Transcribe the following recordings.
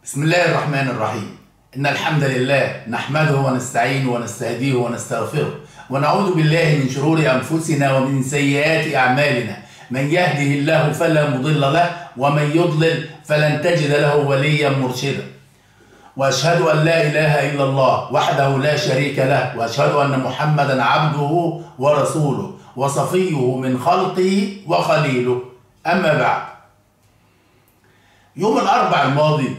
بسم الله الرحمن الرحيم إن الحمد لله نحمده ونستعينه ونستهديه ونستغفره ونعوذ بالله من شرور أنفسنا ومن سيئات أعمالنا من يهده الله فلا مضل له ومن يضلل فلن تجد له وليا مرشدا وأشهد أن لا إله إلا الله وحده لا شريك له وأشهد أن محمدا عبده ورسوله وصفيه من خلقه وخليله أما بعد يوم الأربع الماضي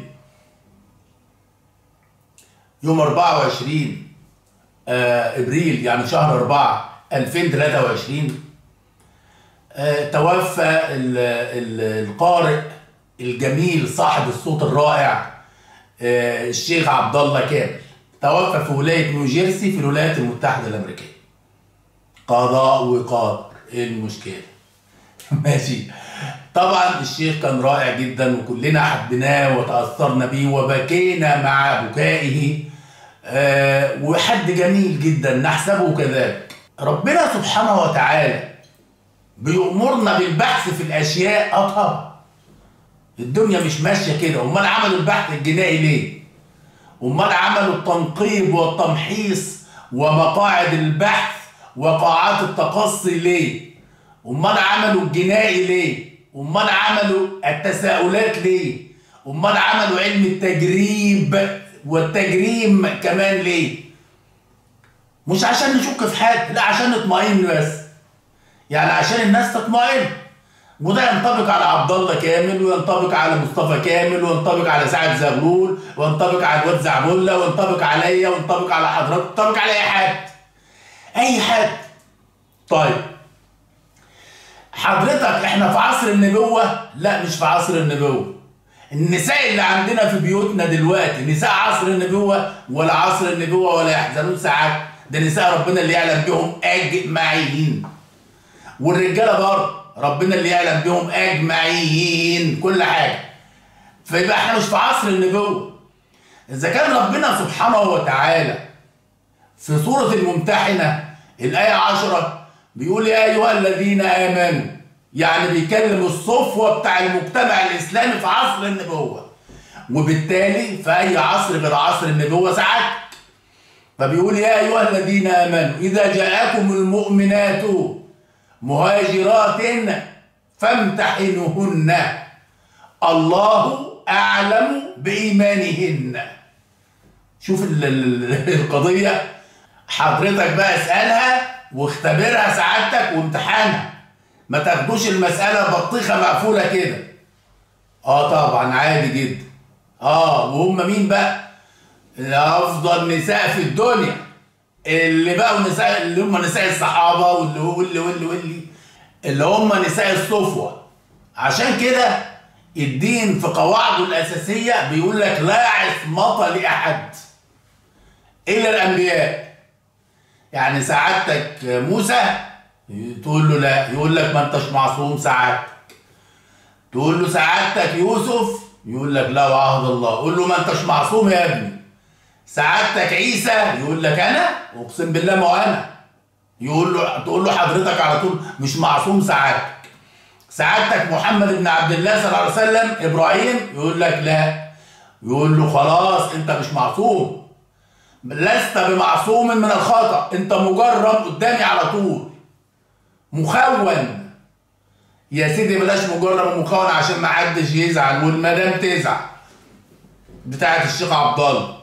يوم 24 آه، ابريل يعني شهر 4 2023 آه، توفى ال- ال- القارئ الجميل صاحب الصوت الرائع آه، الشيخ عبد الله كامل توفى في ولايه نيوجيرسي في الولايات المتحده الامريكيه قضاء وقدر ايه المشكله ماشي طبعا الشيخ كان رائع جدا وكلنا حبيناه وتاثرنا بيه وبكينا مع بكائه آه، وحد جميل جدا نحسبه كذلك ربنا سبحانه وتعالى بيأمرنا بالبحث في الاشياء اه طبعا الدنيا مش ماشيه كده امال عملوا البحث الجنائي ليه امال عملوا التنقيب والتمحيص ومقاعد البحث وقاعات التقصي ليه امال عملوا الجنائي ليه امال عملوا التساؤلات ليه امال عملوا علم التجريب والتجريم كمان ليه مش عشان نشك في حد لا عشان نطمئن بس يعني عشان الناس تطمئن وده ينطبق على عبد الله كامل وينطبق على مصطفى كامل وينطبق على سعد زغلول وينطبق على الواد زعبله وينطبق عليا وينطبق على حضرتك وينطبق على اي حد اي حد طيب حضرتك احنا في عصر النبوه لا مش في عصر النبوه النساء اللي عندنا في بيوتنا دلوقتي نساء عصر النبوه ولا عصر النبوه ولا يحزنون ساعات ده نساء ربنا اللي يعلم بهم اجمعين والرجاله برضه ربنا اللي يعلم بهم اجمعين كل حاجه فيبقى احنا مش في عصر النبوه اذا كان ربنا سبحانه وتعالى في سوره الممتحنه الايه 10 بيقول يا ايها الذين امنوا يعني بيكلم الصفوه بتاع المجتمع الاسلامي في عصر النبوه وبالتالي في اي عصر غير عصر النبوه ساعات فبيقول يا ايها الذين امنوا اذا جاءكم المؤمنات مهاجرات فامتحنوهن الله اعلم بايمانهن شوف ال- ال- القضيه حضرتك بقى اسالها واختبرها سعادتك وامتحانها ما تاخدوش المساله بطيخه مقفوله كده اه طبعا عادي جدا اه وهم مين بقى افضل نساء في الدنيا اللي بقوا نساء اللي هم نساء الصحابه واللي واللي واللي واللي اللي هم نساء الصفوه عشان كده الدين في قواعده الاساسيه بيقول لك لا عصمه لاحد الا الانبياء يعني سعادتك موسى تقول له لا يقول لك ما انتش معصوم سعادتك تقول له سعادتك يوسف يقول لك لا وعهد الله قول له ما انتش معصوم يا ابني سعادتك عيسى يقول لك انا اقسم بالله ما هو انا يقول له تقول له حضرتك على طول مش معصوم سعادتك سعادتك محمد بن عبد الله صلى الله عليه وسلم ابراهيم يقول لك لا يقول له خلاص انت مش معصوم لست بمعصوم من الخطا انت مجرم قدامي على طول مخون يا سيدي بلاش مجرم ومخون عشان ما حدش يزعل والمدام تزعل بتاعت الشيخ عبد الله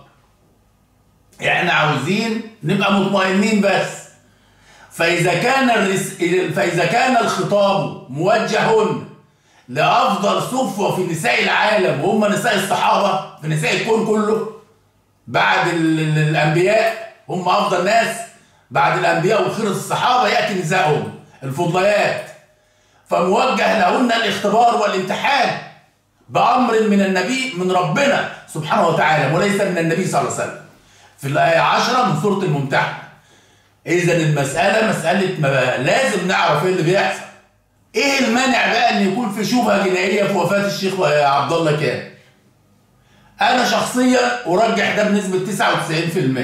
احنا عاوزين نبقى مطمئنين بس فاذا كان الرس... فاذا كان الخطاب موجه لافضل صفوه في نساء العالم وهم نساء الصحابه في نساء الكون كله بعد ال... ال- الانبياء هم افضل ناس بعد الانبياء وخير الصحابه ياتي نسائهم الفضليات فموجه لهن الاختبار والامتحان بامر من النبي من ربنا سبحانه وتعالى وليس من النبي صلى الله عليه وسلم في الآية 10 من سورة الممتحنة إذا المسألة مسألة ما بقى لازم نعرف إيه اللي بيحصل إيه المانع بقى إن يكون في شبهة جنائية في وفاة الشيخ عبد الله كامل أنا شخصيا أرجح ده بنسبة 99%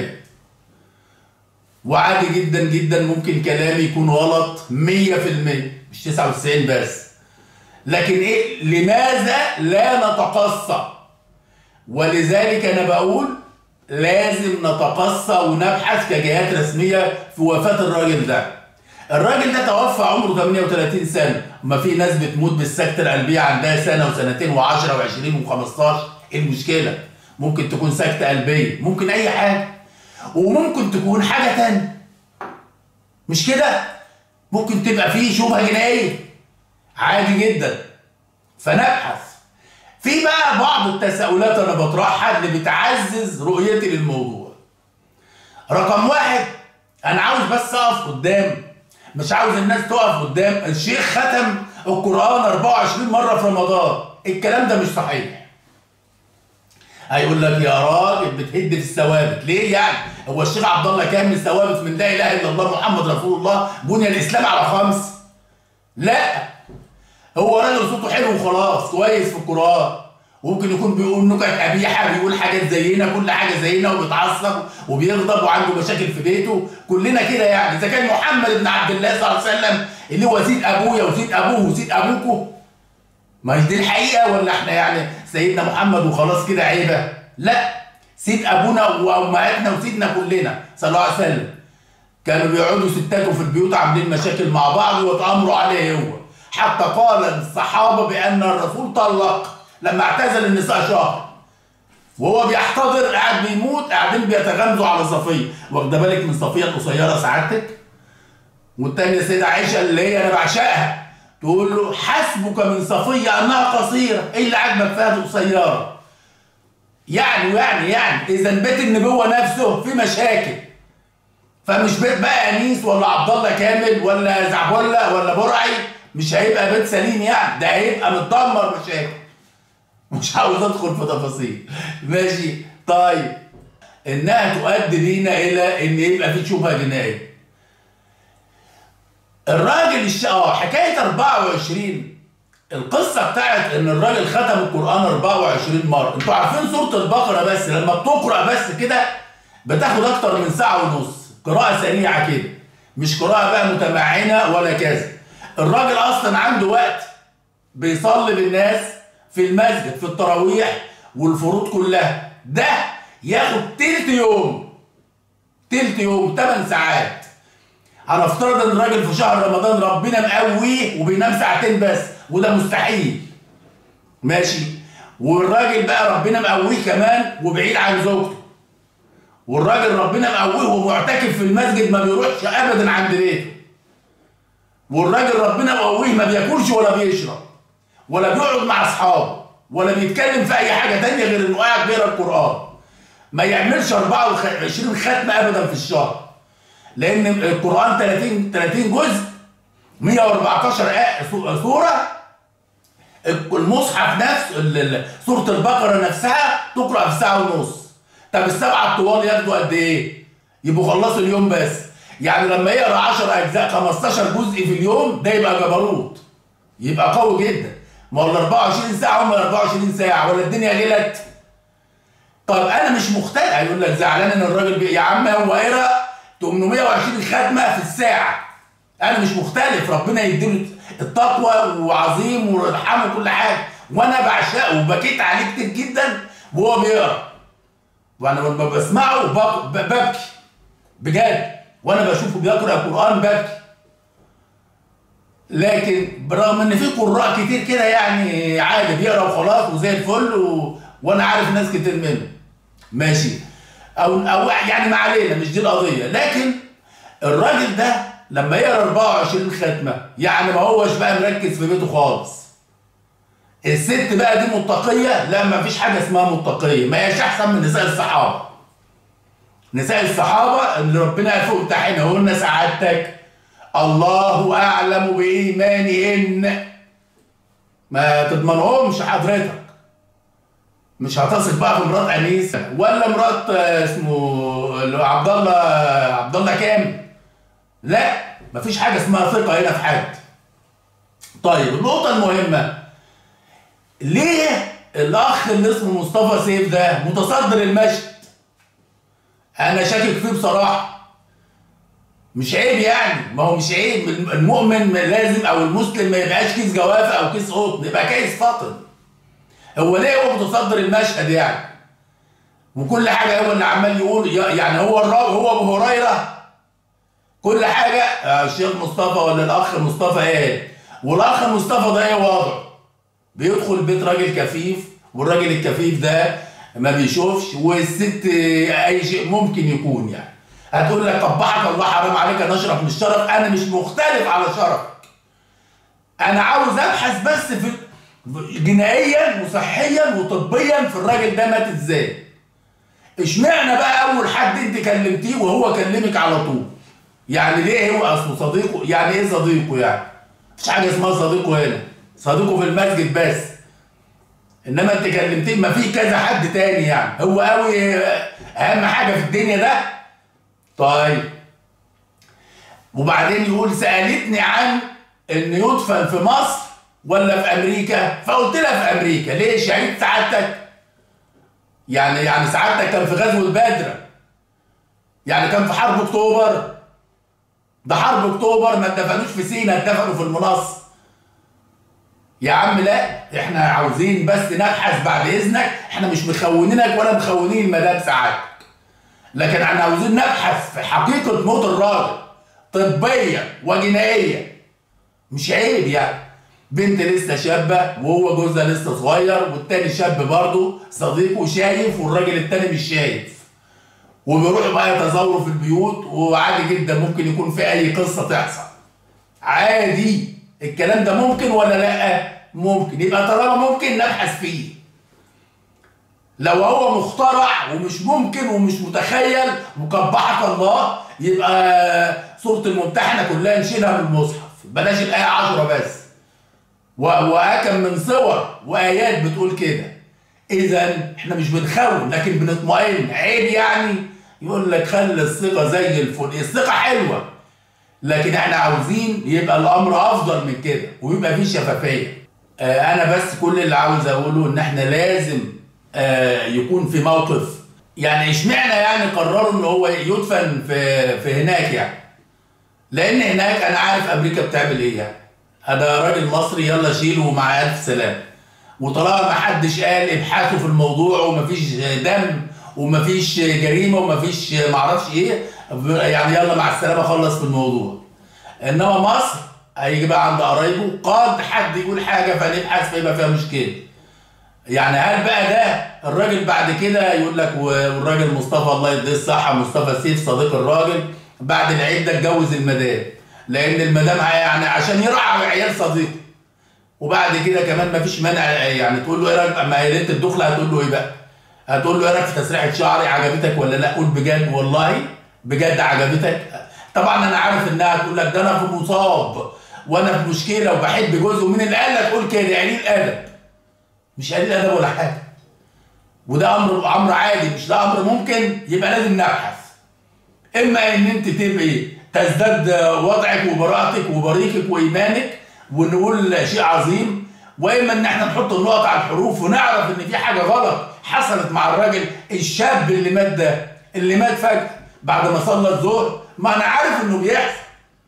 وعادي جدا جدا ممكن كلامي يكون غلط 100% مش 99 بس لكن ايه لماذا لا نتقصى ولذلك انا بقول لازم نتقصى ونبحث كجهات رسميه في وفاه الراجل ده الراجل ده توفى عمره 38 سنه ما في ناس بتموت بالسكته القلبيه عندها سنه وسنتين و10 و20 و15 ايه المشكله ممكن تكون سكته قلبيه ممكن اي حاجه وممكن تكون حاجه تانية مش كده ممكن تبقى فيه شبهه جنائيه عادي جدا فنبحث في بقى بعض التساؤلات انا بطرحها اللي بتعزز رؤيتي للموضوع رقم واحد انا عاوز بس اقف قدام مش عاوز الناس تقف قدام الشيخ ختم القران 24 مره في رمضان الكلام ده مش صحيح هيقول لك يا راجل بتهد في الثوابت ليه يعني هو الشيخ عبد الله كامل ثوابت من لا اله الا الله محمد رسول الله بني الاسلام على خمس لا هو راجل صوته حلو وخلاص كويس في القران وممكن يكون بيقول نكت قبيحه بيقول حاجات زينا كل حاجه زينا وبيتعصب وبيغضب وعنده مشاكل في بيته كلنا كده يعني اذا كان محمد بن عبد الله صلى الله عليه وسلم اللي هو سيد ابويا وسيد ابوه وسيد ابوكوا ما هي دي الحقيقه ولا احنا يعني سيدنا محمد وخلاص كده عيبه لا سيد ابونا وامهاتنا وسيدنا كلنا صلى الله عليه وسلم كانوا بيقعدوا ستاته في البيوت عاملين مشاكل مع بعض ويتامروا عليه هو حتى قال الصحابه بان الرسول طلق لما اعتزل النساء شهر وهو بيحتضر قاعد بيموت قاعدين بيتغمزوا على صفيه واخده بالك من صفيه القصيره سعادتك والتانية السيدة عائشة اللي هي أنا بعشقها تقول له حسبك من صفية أنها قصيرة إيه اللي عاجبك فيها قصيرة يعني يعني يعني إذا بيت النبوة نفسه في مشاكل فمش بيت بقى أنيس ولا عبد الله كامل ولا زعبولة ولا برعي مش هيبقى بيت سليم يعني ده هيبقى متدمر مشاكل مش عاوز ادخل في تفاصيل ماشي طيب انها تؤدي بينا الى ان يبقى في شبهه جنائيه الراجل الش... اه حكايه 24 القصه بتاعت ان الراجل ختم القران 24 مره انتوا عارفين سوره البقره بس لما بتقرا بس كده بتاخد اكتر من ساعه ونص قراءه سريعه كده مش قراءه بقى متمعنه ولا كذا الراجل اصلا عنده وقت بيصلي بالناس في المسجد في التراويح والفروض كلها ده ياخد تلت يوم تلت يوم 8 ساعات هنفترض ان الراجل في شهر رمضان ربنا مقويه وبينام ساعتين بس وده مستحيل ماشي والراجل بقى ربنا مقويه كمان وبعيد عن زوجته والراجل ربنا مقويه ومعتكف في المسجد ما بيروحش ابدا عند بيته والراجل ربنا مقويه ما بياكلش ولا بيشرب ولا بيقعد مع اصحابه ولا بيتكلم في اي حاجه تانية غير انه قاعد بيقرا القران ما يعملش 24 ختمه ابدا في الشهر لان القران 30 30 جزء 114 سوره المصحف نفسه سوره البقره نفسها تقرا في ساعه ونص طب السبعه الطوال ياخدوا قد ايه؟ يبقوا خلصوا اليوم بس يعني لما يقرا 10 اجزاء 15 جزء في اليوم ده يبقى جبروت يبقى قوي جدا ما هو ال 24 ساعه هم ال 24 ساعه ولا الدنيا ليلت طب انا مش مختلف هيقول لك زعلان ان الراجل بي... يا عم هو قرا 820 ختمه في الساعه انا مش مختلف ربنا يديله التقوى وعظيم ويرحمه كل حاجه وانا بعشقه وبكيت عليه كتير جدا وهو بيقرا وانا لما بسمعه ببكي بجد وانا بشوفه بيقرا القران ببكي لكن برغم ان في قراء كتير كده يعني عادي بيقرا وخلاص وزي الفل و... وانا عارف ناس كتير منهم ماشي او او يعني ما علينا مش دي القضيه لكن الراجل ده لما يقرا 24 ختمه يعني ما هوش بقى مركز في بيته خالص الست بقى دي متقيه لا ما فيش حاجه اسمها متقيه ما هيش احسن من نساء الصحابه نساء الصحابه اللي ربنا يفوق امتحنهن سعادتك الله اعلم بايمانهن ما تضمنهمش حضرتك مش هتصل بقى بمرات انيس ولا مرات اسمه عبد الله عبد الله كامل لا مفيش حاجه اسمها ثقه هنا في حد طيب النقطه المهمه ليه الاخ اللي اسمه مصطفى سيف ده متصدر المشهد انا شاكك فيه بصراحه مش عيب يعني ما هو مش عيب المؤمن لازم او المسلم ما يبقاش كيس جوافه او كيس قطن يبقى كيس فطن هو ليه هو متصدر المشهد يعني وكل حاجه هو اللي عمال يقول يعني هو الراوي هو ابو هريره كل حاجه الشيخ مصطفى ولا الاخ مصطفى قال والاخ مصطفى ده ايه وضعه بيدخل بيت راجل كفيف والراجل الكفيف ده ما بيشوفش والست اي شيء ممكن يكون يعني هتقول لك قبحك الله حرام عليك انا اشرف من الشرف انا مش مختلف على شرفك انا عاوز ابحث بس في جنائيا وصحيا وطبيا في الراجل ده مات ازاي اشمعنى بقى اول حد انت كلمتيه وهو كلمك على طول يعني ليه هو اصله صديقه يعني ايه صديقه يعني مفيش حاجه اسمها صديقه هنا صديقه في المسجد بس انما انت كلمتيه ما في كذا حد تاني يعني هو قوي اهم حاجه في الدنيا ده طيب وبعدين يقول سالتني عن ان يدفن في مصر ولا في امريكا فقلت لها في امريكا ليه شهيد سعادتك يعني يعني سعادتك كان في غزوه بدر يعني كان في حرب اكتوبر ده حرب اكتوبر ما اتدفنوش في سينا اتدفنوا في المنص يا عم لا احنا عاوزين بس نبحث بعد اذنك احنا مش مخونينك ولا مخونين المدام سعادتك لكن احنا عاوزين نبحث في حقيقه موت الراجل طبيا وجنائيا مش عيب يعني بنت لسه شابه وهو جوزها لسه صغير والتاني شاب برضه صديقه شايف والراجل التاني مش شايف وبيروحوا بقى يتزوروا في البيوت وعادي جدا ممكن يكون في اي قصه تحصل عادي الكلام ده ممكن ولا لا ممكن يبقى طالما ممكن نبحث فيه لو هو مخترع ومش ممكن ومش متخيل مقبحك الله يبقى سوره الممتحنه كلها نشيلها من المصحف بلاش الايه 10 بس وأكم من صور وايات بتقول كده اذا احنا مش بنخون لكن بنطمئن عيب يعني يقول لك خلي الثقه زي الفل الثقه حلوه لكن احنا عاوزين يبقى الامر افضل من كده ويبقى فيه شفافيه آه انا بس كل اللي عاوز اقوله ان احنا لازم آه يكون في موقف يعني اشمعنى يعني قرروا ان هو يدفن في في هناك يعني لان هناك انا عارف امريكا بتعمل ايه يعني هذا راجل مصري يلا شيله مع الف سلام وطالما ما حدش قال ابحثوا في الموضوع ومفيش دم ومفيش جريمه ومفيش معرفش ايه يعني يلا مع السلامه خلص في الموضوع انما مصر هيجي بقى عند قرايبه قد حد يقول حاجه فنبحث فيبقى فيها مشكله يعني هل بقى ده الراجل بعد كده يقول لك والراجل مصطفى الله يديه الصحه مصطفى سيف صديق الراجل بعد العيد ده اتجوز المدام لان المدام يعني عشان يرعى عيال صديقه وبعد كده كمان مفيش مانع يعني تقول له ايه رايك اما هي ليله الدخله هتقول له ايه بقى؟ هتقول له ايه رايك في تسريحه شعري عجبتك ولا لا؟ قول بجد والله بجد عجبتك طبعا انا عارف انها تقول لك ده انا في مصاب وانا في مشكله وبحب جوزي ومين اللي قال لك قول كده قليل ادب مش قليل ادب ولا حاجه وده امر امر عادي مش ده امر ممكن يبقى لازم نبحث اما ان انت تبقي تزداد وضعك وبراءتك وبريقك وايمانك ونقول شيء عظيم واما ان احنا نحط النقط على الحروف ونعرف ان في حاجه غلط حصلت مع الراجل الشاب اللي مات ده اللي مات فجاه بعد ما صلى الظهر ما انا عارف انه بيحصل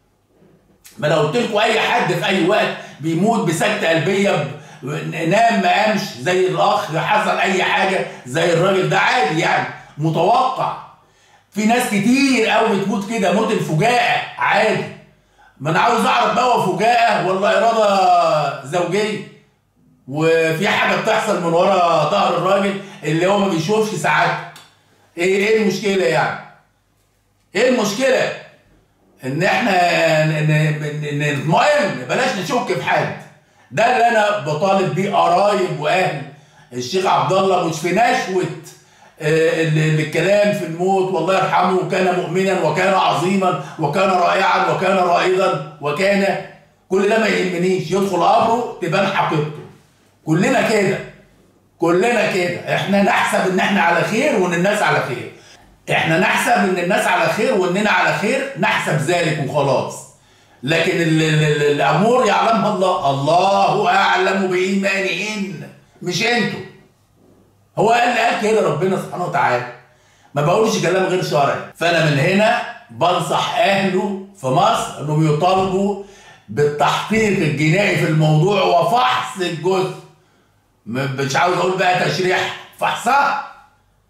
ما لو قلت لكم اي حد في اي وقت بيموت بسكته قلبيه نام ما قامش زي الاخ حصل اي حاجه زي الراجل ده عادي يعني متوقع في ناس كتير قوي بتموت كده موت الفجاءه عادي ما انا عاوز اعرف بقى هو فجاءه ولا اراده زوجيه وفي حاجه بتحصل من ورا ظهر الراجل اللي هو ما بيشوفش ساعات ايه ايه المشكله يعني ايه المشكله ان احنا نطمئن بلاش نشك في حد ده اللي انا بطالب بيه قرايب واهل الشيخ عبد الله مش في نشوه الكلام في الموت والله يرحمه كان مؤمنا وكان عظيما وكان رائعا وكان رائدا وكان كل ده ما يهمنيش يدخل قبره تبان حقيقته كلنا كده كلنا كده احنا نحسب ان احنا على خير وان الناس على خير احنا نحسب ان الناس على خير واننا على خير نحسب ذلك وخلاص لكن ال ال الامور يعلمها الله الله اعلم بايمانهن مش انتوا هو قال قال كده ربنا سبحانه وتعالى ما بقولش كلام غير شرعي فانا من هنا بنصح اهله في مصر انهم يطالبوا بالتحقيق الجنائي في الموضوع وفحص الجثث مش عاوز اقول بقى تشريح فحصها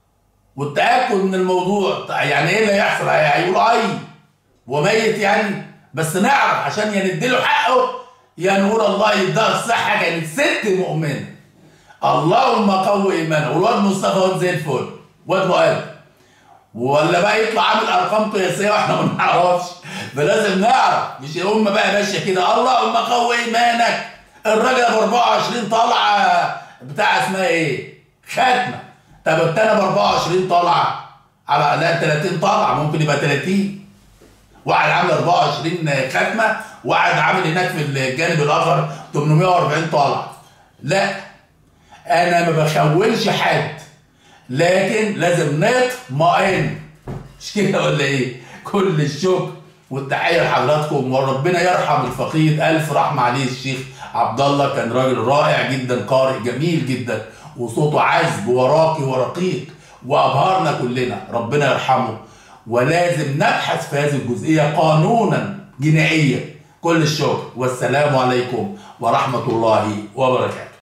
والتاكد من الموضوع يعني ايه اللي هيحصل هيقولوا اي وميت يعني بس نعرف عشان يا نديله حقه يا نقول الله يديها الصحه كانت ست مؤمنه اللهم قوي ايمانه والواد مصطفى واد زي الفل واد مؤدب ولا بقى يطلع عامل ارقام قياسيه واحنا ما نعرفش فلازم نعرف مش الامه بقى ماشيه كده اللهم قوي ايمانك الراجل ابو 24 طالعه بتاع اسمها ايه؟ ختمه طب التاني ب 24 طالعه على لا 30 طالعه ممكن يبقى 30 واحد عامل 24 ختمه واحد عامل هناك في الجانب الاخر 840 طالعه لا انا ما بخولش حد لكن لازم نطمئن مش كده ولا ايه؟ كل الشكر والتحيه لحضراتكم وربنا يرحم الفقيد الف رحمه عليه الشيخ عبد الله كان راجل رائع جدا قارئ جميل جدا وصوته عذب وراقي ورقيق وابهرنا كلنا ربنا يرحمه ولازم نبحث في هذه الجزئيه قانونا جنائيا كل الشكر والسلام عليكم ورحمه الله وبركاته